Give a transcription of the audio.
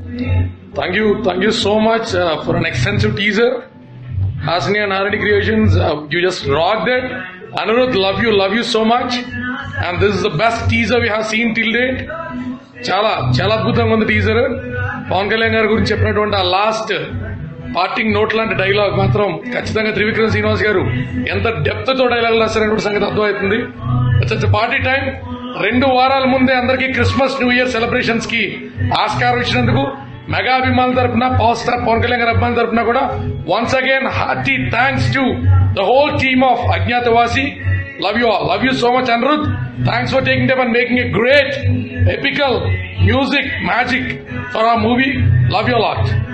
Thank you, thank you so much uh, for an extensive teaser. Hasni and Naradi Creations, uh, you just rocked it. Anirudh, love you, love you so much. And this is the best teaser we have seen till date. చాలా చాలా అద్భుతంగా ఉంది teaser Pawan Kalyan గారి గురించి చెప్పినటువంటి ఆ last parting note లాంటి dialogue మాత్రం ఖచ్చితంగా త్రివిక్రమ్ శ్రీనివాస్ గారు ఎంత డెప్త్ తో డైలాగ్ రాశారనేటువంటి సంగతి అర్థమవుతుంది ఇట్స్ పార్టీ టైం రెండు వారాల ముందే అందరికీ క్రిస్మస్ న్యూ ఇయర్ సెలబ్రేషన్స్ కి ఆస్కారం ఇచ్చినందుకు మెగా అభిమానుల తరపున పవర్ స్టార్ పవన్ కళ్యాణ్ గారి అభిమానుల తరపున కూడా once again hearty thanks to the whole team of Agnyaathavaasi love you all love you so much Anirudh thanks for taking time and making a great epical music magic for ఆ movie love you lot